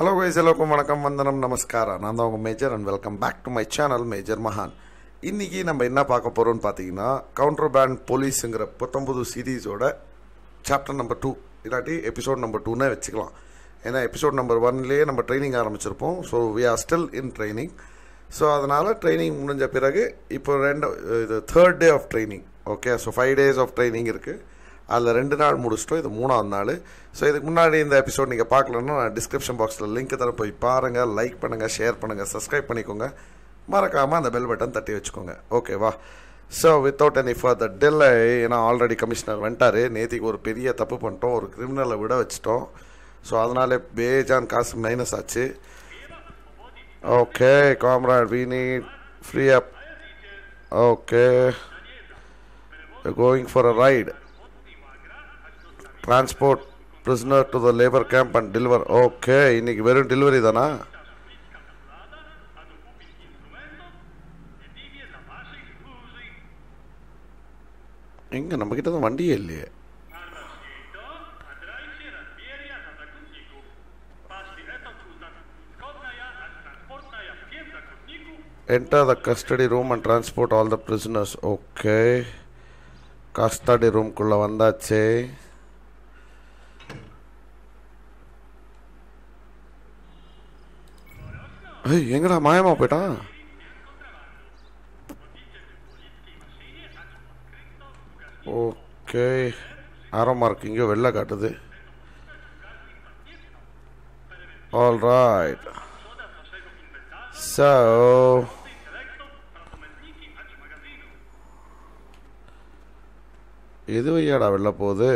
Hello guys எல்லாருக்கும் வணக்கம் வந்தனம் நமஸ்காரம் நான் தான் உங்கள் major and welcome back to my channel major மகான் இன்றைக்கி நம்ம என்ன பார்க்க போகிறோம்னு பார்த்தீங்கன்னா கவுண்டர் பேண்ட் போலீஸுங்கிற புத்தம்புது சீரீஸோட சாப்டர் நம்பர் டூ இல்லாட்டி எபிசோட் நம்பர் டூன்னே வச்சுக்கலாம் ஏன்னா எபிசோட் நம்பர் ஒன்லேயே நம்ம ட்ரைனிங் ஆரம்பிச்சிருப்போம் so we are still in training so அதனால் ட்ரைனிங் முடிஞ்ச பிறகு இப்போ ரெண்டு இது third day of training okay so five days of training இருக்குது அதில் ரெண்டு நாள் முடிச்சிட்டோம் இது மூணாவது நாள் ஸோ இதுக்கு முன்னாடி இந்த எபிசோட் நீங்கள் பார்க்கலன்னா நான் டிஸ்கிரிப்ஷன் பாக்ஸில் லிங்க் தர போய் பாருங்கள் லைக் பண்ணுங்கள் ஷேர் பண்ணுங்கள் சப்ஸ்கிரைப் பண்ணிக்கோங்க மறக்காமல் அந்த பெல் பட்டன் தட்டி வச்சுக்கோங்க ஓகேவா ஸோ வித்தவுட் எனி ஃபர்தர் டில்லை ஏன்னா ஆல்ரெடி கமிஷனர் வந்துட்டார் நேத்திக்கு ஒரு பெரிய தப்பு பண்ணிட்டோம் ஒரு கிரிமினலை விட வச்சிட்டோம் ஸோ அதனாலே பேஜான் காசு மைனஸ் ஆச்சு okay comrade we need free up okay going for a ride transport prisoner to the labour camp and deliver okay இன்னைக்கு வெறும் டெலிவரி தானா எங்க நம்ம கிட்ட தான் வண்டியே இல்லையே Отдайте размерья на закупнику. Пошли этот узнак. Скотная, транспортная, всем закупнику. Enter the custody room and transport all the prisoners okay custody ரூம்குள்ளே வந்தாச்சே ஏய் எங்கடா மாயமா போயிட்டான் ஓகே ஆரோ மார்க் இங்கே வெளில காட்டுது ஆல் ரைட் ஸோ எது வையாடா வெளில போகுது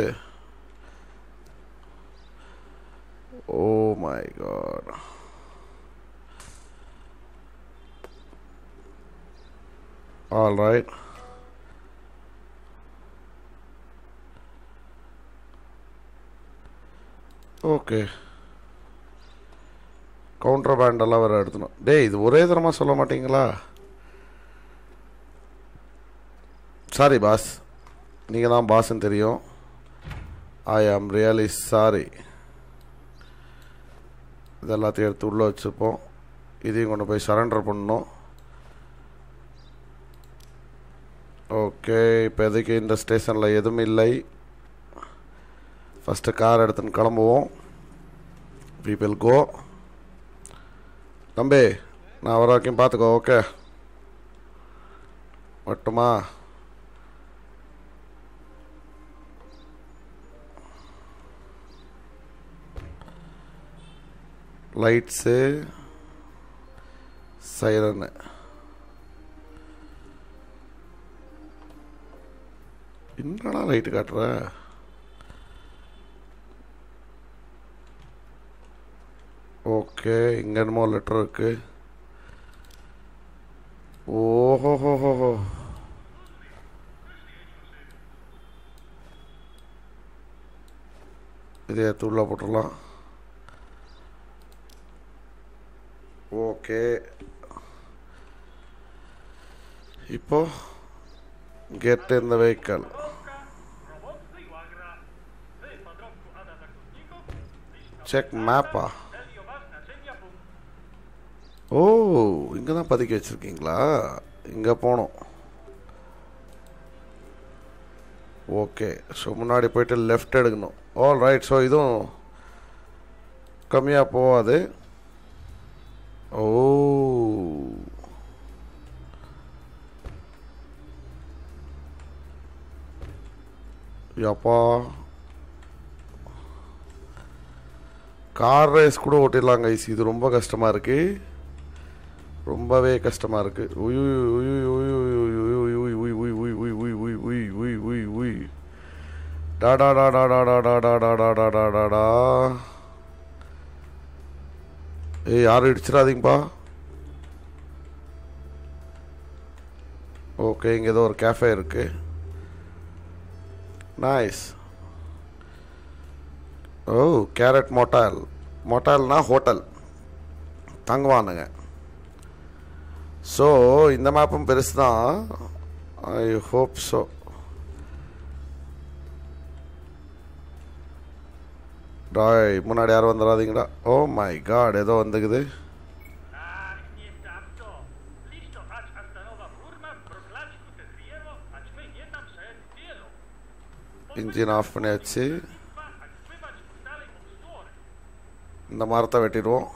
oh my god all right okay counter பேண்டெல்லாம் வேறு எடுத்தணும் டேய் இது ஒரே தரமாக சொல்ல மாட்டீங்களா சாரி பாஸ் நீங்கள் தான் பாஸ்ன்னு தெரியும் ஐ ஆம் ரியலி சாரி இது எல்லாத்தையும் எடுத்து உள்ளே வச்சுருப்போம் இதையும் கொண்டு போய் சரண்டர் பண்ணணும் ஓகே இப்போதைக்கு இந்த ஸ்டேஷனில் எதுவும் இல்லை ஃபஸ்ட்டு கார் எடுத்துன்னு கிளம்புவோம் வி வில் கோ தம்பி நான் வர வரைக்கும் பார்த்துக்கோ ஓகே மட்டுமா லைட்ஸு சைரனு என்னடா லைட்டு காட்டுற ஓகே இங்கே என்னமோ லெட்டர் இருக்கு ஓஹோஹோஹோ இதை எடுத்து உள்ள போட்டுடலாம் ஓகே இப்போ get in the vehicle Проводцы лагеря. Вы подробку ада закупников. Check மேப்பா Целью вас значения пункт. ஓ இங்கே தான் பதுக்கி வச்சுருக்கீங்களா இங்கே போகணும் ஓகே ஸோ முன்னாடி போயிட்டு லெஃப்ட் எடுக்கணும் ஆல் ரைட் ஸோ இதுவும் கம்மியாக போகாது ஓ யப்பா கார் ரேஸ் கூட ஓட்டிடலாம் கைஸ் இது ரொம்ப கஷ்டமாக இருக்கு ரொம்பவே கஷ்டமாக இருக்கு உய் உய் உய் உய் உய் உய் உய் உய் உய் உய் உய் உய் உய் உய் உய் உய் உய் டா டா டா டா டா டா டா டா டா டா டா டா டா ஏய் யாரும் இடிச்சிடாதீங்கப்பா ஓகே இங்கே ஏதோ ஒரு கேஃபே இருக்கு நைஸ் ஓ கேரட் மோட்டால் மோட்டால்னா ஹோட்டல் தங்குவானுங்க ஸோ இந்த மேப்பும் பெருசு தான் ஐ ஹோப் ஸோ டாய் முன்னாடி யாரும் வந்துடாதீங்கடா ஓ மை காட் ஏதோ வந்துக்குது Ach, nie tamto. Listo, acz Antanova Burma, Broklačku te Drijevo, acz me nie tam se tijelo. Engine off பண்ணியாச்சு Pa, acz pływać dalej od story. இந்த மரத்தை வெட்டிடுவோம்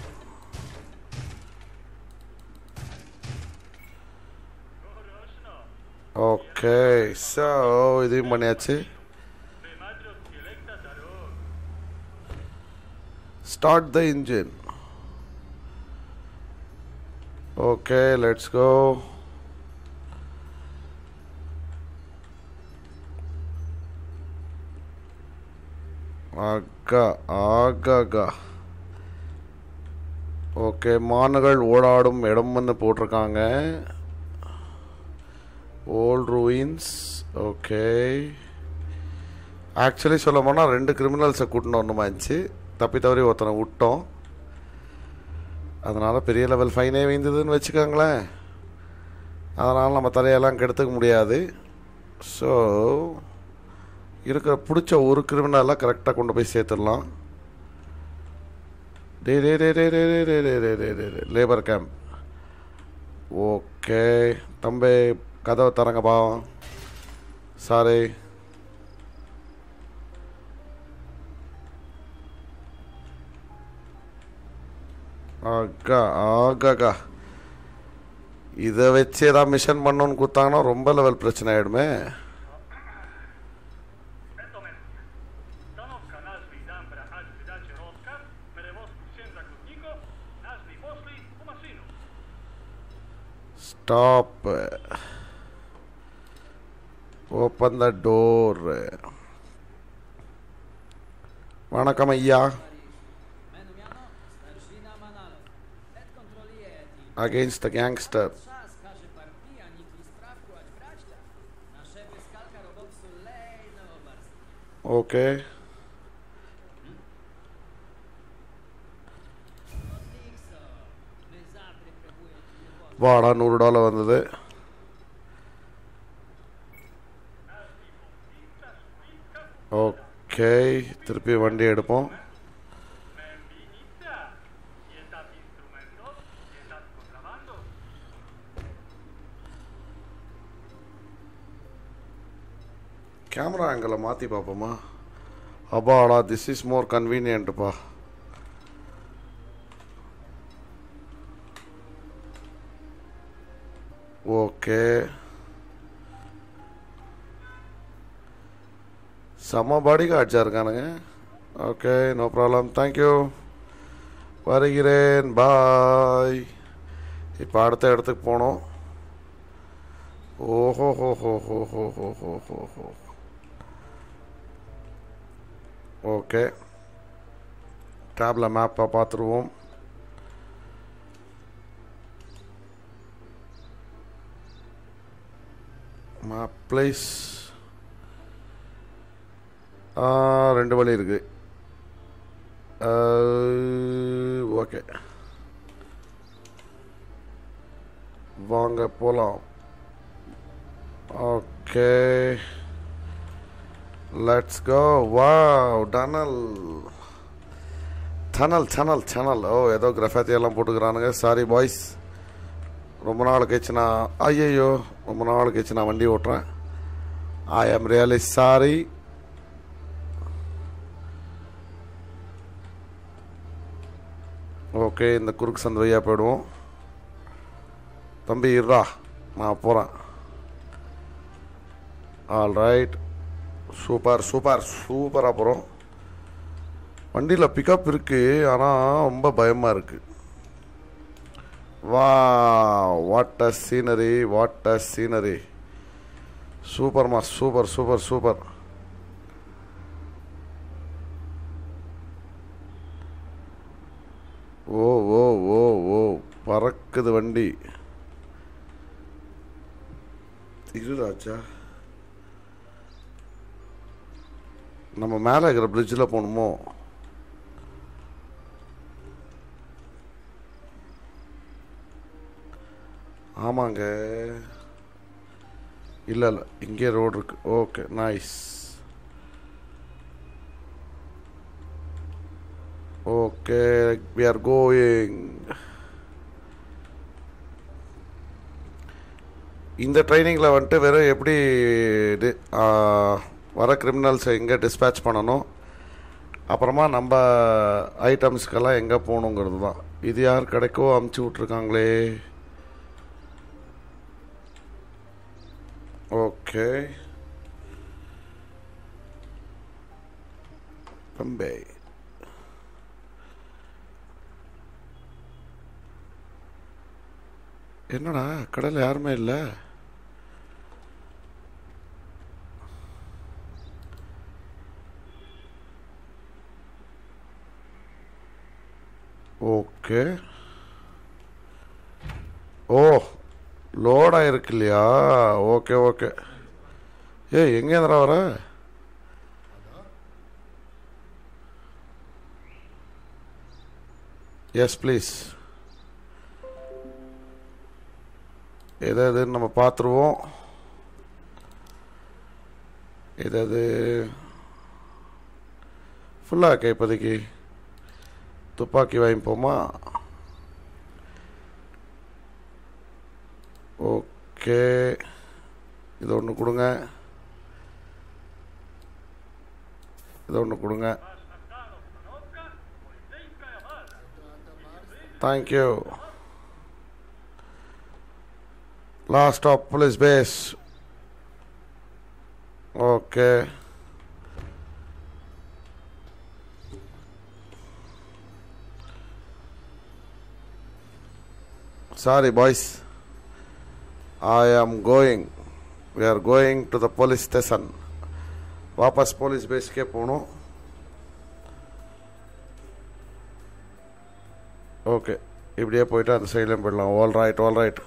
Gorošno. ஓகே ஸோ இதையும் பண்ணியாச்சு Be madro dialekta darog. Start the engine okay let's go ஆகா ஆகாகா okay மான்கள் ஓடாடும் இடம் வந்து போட்டிருக்காங்க ஓல்ட் ரூயின்ஸ் ஓகே ஆக்சுவலி சொல்ல போனால் ரெண்டு கிரிமினல்ஸை கூட்டின்னு வரணுமா இருந்துச்சு தப்பி தவறி ஒருத்தனை விட்டோம் அதனால் பெரிய லெவல் ஃபைனே வைந்ததுன்னு வச்சுக்கோங்களேன் அதனால் நம்ம தலையெல்லாம் கெடுத்துக்க முடியாது ஸோ இருக்கிற பிடிச்ச ஒரு கிரிமினலாக கரெக்டாக கொண்டு போய் சேர்த்துடலாம் டே டே டே டே டே டே டே டே டே டே டே லேபர் கேம்ப் ஓகே தம்பி கதவை தரங்கப்பா சாரி ஆகா ஆகாகா இதை வச்சு ஏதாவது மிஷன் பண்ணணும்னு கொடுத்தாங்கன்னா ரொம்ப லெவல் பிரச்சனை ஆகிடுமே Entomencja. Stanowka nazwy Dambra acz wydacie rozkaz, перевозку księdza Kutniko, nazwy poszli u maszynu. Stop open the door வணக்கம் ஐயா Menujano Starzyna Manalow. Ed kontroluje Eti. Against the gangster Czas każe partia, niki sprawku, ać braśla. Na szefie skalka robotsu lej na obarstwie. Okay Odlikso, my zabry próbują ci nie wolno. வாடா நூறு dollar வந்தது okay திருப்பி வண்டி எடுப்போம் Mębienica. Nie tak instrumentów, nie tak kontrabandu. Camera ஆங்கிளை மாற்றி பார்ப்போமா அப்பாடா திஸ் இஸ் மோர் கன்வீனியன்ட்டுப்பா ஓகே செம்ம பாடி காட்சியாக இருக்கானுங்க ஓகே நோ ப்ராப்ளம் தேங்க்யூ வருகிறேன் பாய் இப்போ அடுத்த இடத்துக்கு போனோம் ஓஹோ ஹோ ஹோ ஹோ ஹோ ஹோ ஹோ ஹோ ஹோ ஓகே டேப்பில் மேப்பை பார்த்துருவோம் மேப் பிளேஸ் ரெண்டு வழி இருக்கு ஓகே வாங்க போகலாம் okay let's go wow tunnel tunnel tunnel tunnel oh ஏதோ கிரஃபாத்தி எல்லாம் போட்டுக்கிறானுங்க சாரி பாய்ஸ் ரொம்ப நாள் கழிச்சு நான் ஐயையோ ரொம்ப நாள் கழிச்சு நான் வண்டி ஓட்டுறேன் ஐ ஆம் ரியலி சாரி ஓகே இந்த குறுக்கு சந்து வழியாக போயிடுவோம் தம்பி இருடா நான் போகிறேன் ஆல் ரைட் சூப்பர் சூப்பர் சூப்பராக போகிறோம் வண்டியில் பிக்கப் இருக்குது ஆனால் ரொம்ப பயமாக இருக்குது வா what a scenery what a scenery சூப்பர்மா super super super oh oh oh oh பறக்குது வண்டி இருராச்சா நம்ம மேலே இருக்கிற பிரிட்ஜில் போகணுமோ ஆமாங்க இல்லை இல்லை இங்கே ரோடு இருக்கு okay nice okay we are going இந்த ட்ரைனிங்கில் வந்துட்டு வெறும் எப்படி டி- ஆ, வர கிரிமினல்ஸை எங்கே டிஸ்பேட்ச் பண்ணணும் அப்புறமா நம்ம ஐட்டம்ஸ்க்கெல்லாம் எங்கே போகணுங்கிறது தான் இது யார் கிடைக்கோ அமுச்சு விட்ருக்காங்களே ஓகே பம்பே என்னடா கடையில் யாருமே இல்லை ஓகே ஓ லோட் ஆயிருக்கு இல்லையா ஓகே ஓகே ஏய் எங்கே இருந்துடா வர எஸ் ப்ளீஸ் எது எதுன்னு நம்ம பார்த்துருவோம் எது எது ஃபுல்லாக இருக்கே இப்போதைக்கு துப்பாக்கி வாங்கிப்போமா ஓகே இது ஒன்று கொடுங்க இது ஒன்று கொடுங்க thank you last of police base okay Sorry, boys. I am going. We are going to the police station. வாபஸ் போலீஸ் பேஸ்க்கே போகணும் ஓகே இப்படியே போயிட்டு அந்த சைட்லேயும் போயிடலாம் ஆல் ரைட் ஆல் ரைட்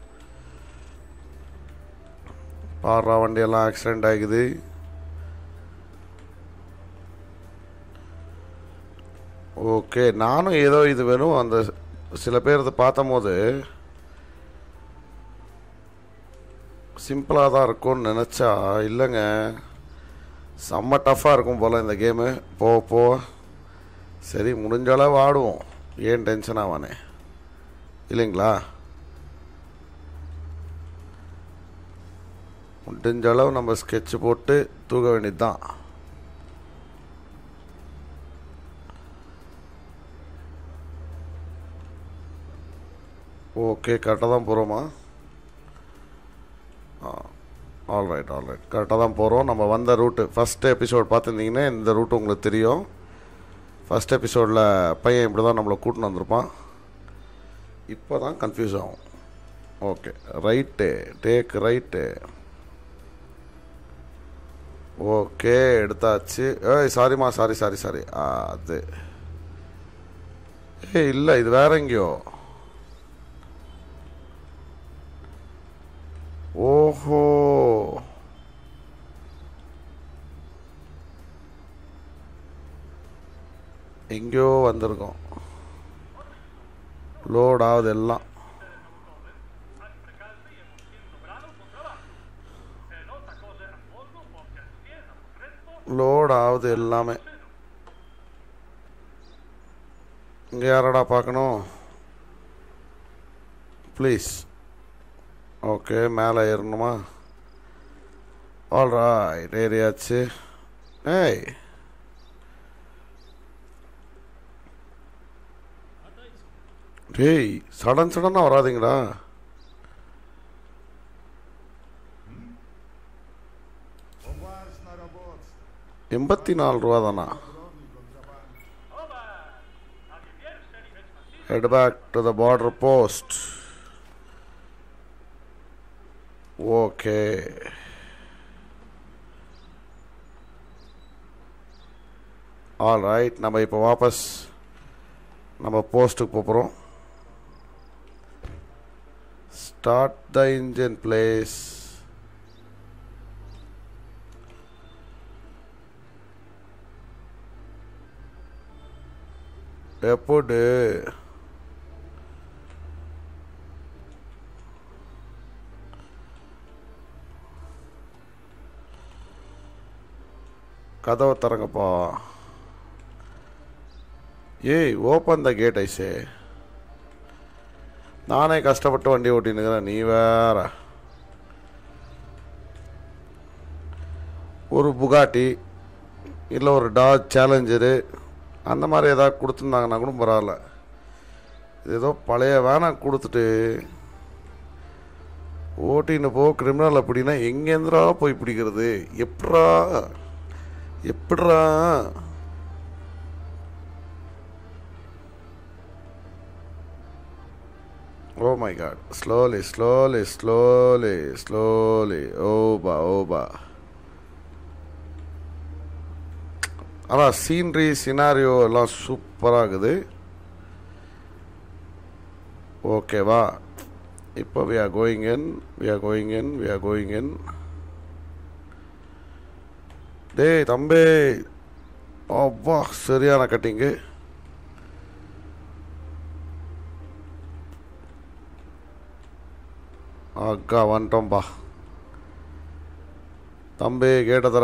பாடுறா வண்டியெல்லாம் ஆக்சிடெண்ட் ஆகுது ஓகே நானும் ஏதோ இது வேணும் அந்த சில பேர் இதை பார்த்தம்போது சிம்பிளாக தான் இருக்கும்னு நினச்சா இல்லைங்க செம்ம டஃப்பாக இருக்கும் போல் இந்த கேமு போ போ சரி முடிஞ்ச அளவு ஆடுவோம் ஏன் டென்ஷன் ஆவானே இல்லைங்களா முடிஞ்ச அளவு நம்ம ஸ்கெட்ச் போட்டு தூக்க வேண்டியது தான் ஓகே கரெக்டாக தான் போகிறோமா ஆல் ரைட் ஆல் ரைட் கரெக்டாக தான் போகிறோம் நம்ம வந்த ரூட்டு ஃபஸ்ட் எபிசோட் பார்த்துருந்தீங்கன்னா இந்த ரூட்டு உங்களுக்கு தெரியும் ஃபஸ்ட் எபிசோடில் பையன் இப்படி தான் நம்மளை கூட்டின்னு வந்திருப்பான் இப்போ தான் கன்ஃபியூஸ் ஆகும் okay right take right okay எடுத்தாச்சு ஏய் சாரிம்மா சாரி சாரி சாரி அது ஏய் இல்லை இது வேற எங்கேயோ ஓஹோ எங்கேயோ வந்திருக்கோம் லோட் ஆகுது எல்லாம் Altre caldi e non siendo bravo con trabajo. Se nota cose a fondo porque tiene fresco load ஆகுது எல்லாமே இங்கே யாரடா பார்க்கணும் ப்ளீஸ் ஓகே மேலே ஏறணுமா ஆல்ரைட் ஏறியாச்சு ஏய் டேய் சடன் சடனாக வராதீங்கடா Товарищ на работе. எண்பத்தி நாலு ரூபா தானா Oba! A tener serie expansiva. head back to the border post. Okay all right நம்ம இப்போ வாபஸ் நம்ம போஸ்ட்டுக்கு போகிறோம் ஸ்டார்ட் த இன்ஜின் பிளேஸ் எப்படி கதவை திறங்கப்பா ஏய் ஓப்பன் த கேட் ஐசே நானே கஷ்டப்பட்டு வண்டி ஓட்டினுக்கிறேன் நீ வேற ஒரு புகாட்டி இல்லை ஒரு டாஜ் சேலஞ்சரு அந்த மாதிரி ஏதாவது கொடுத்துருந்தாங்கன்னா கூட பரவாயில்ல இது ஏதோ பழைய வேனை கொடுத்துட்டு ஓட்டின்னு போ கிரிமினல் அப்படின்னா எங்கேருந்துடா போய் பிடிக்கிறது எப்படா எப்படிடா Oh my god. Slowly, slowly, slowly, slowly. ஓபா ஓபா ஆனால் சீன்ரி சினாரியோ எல்லாம் சூப்பராக இருக்குது ஓகேவா இப்போ we are going in we are going in we are going in டேய் தம்பி அப்பா சரியான கட்டிங்கு அக்கா வந்துட்டோம்பா தம்பி கேட்ட தர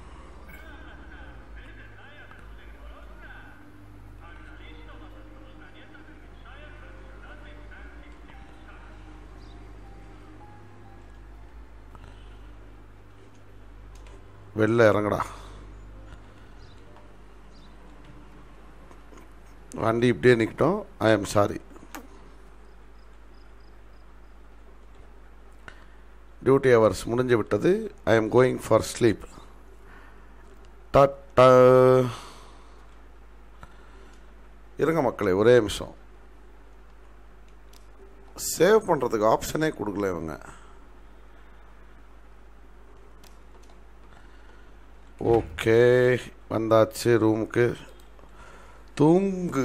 வெளில இறங்குடா வண்டி இப்படியே நிற்கட்டும் I am sorry duty hours முடிஞ்சு விட்டது I am going for sleep டாட்டா இருங்க மக்களே ஒரே நிமிஷம் சேவ் பண்ணுறதுக்கு ஆப்ஷனே கொடுக்கல இவங்க ஓகே வந்தாச்சு ரூமுக்கு தூங்கு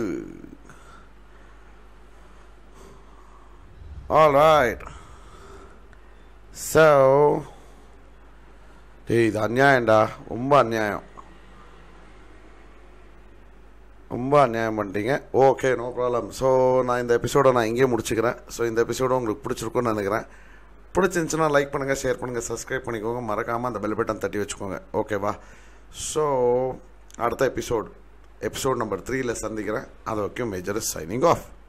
ஆல் ரைட் ஸோ டேய் இது அநியாயம்டா ரொம்ப அநியாயம் ரொம்ப அநியாயம் பண்ணிட்டீங்க ஓகே நோ ப்ராப்ளம் ஸோ நான் இந்த எபிசோடை நான் இங்கேயே முடிச்சுக்கிறேன் ஸோ இந்த எபிசோடு உங்களுக்கு பிடிச்சிருக்கும்னு நினைக்கிறேன் பிடிச்சிருந்துச்சுன்னா லைக் பண்ணுங்கள் ஷேர் பண்ணுங்கள் சப்ஸ்கிரைப் பண்ணிக்கோங்க மறக்காமல் அந்த பெல் பட்டன் தட்டி வச்சுக்கோங்க ஓகேவா ஸோ அடுத்த எபிசோட் எபிசோட் நம்பர் த்ரீயில் சந்திக்கிறேன் அது வரைக்கும் மேஜர் சைனிங் ஆஃப்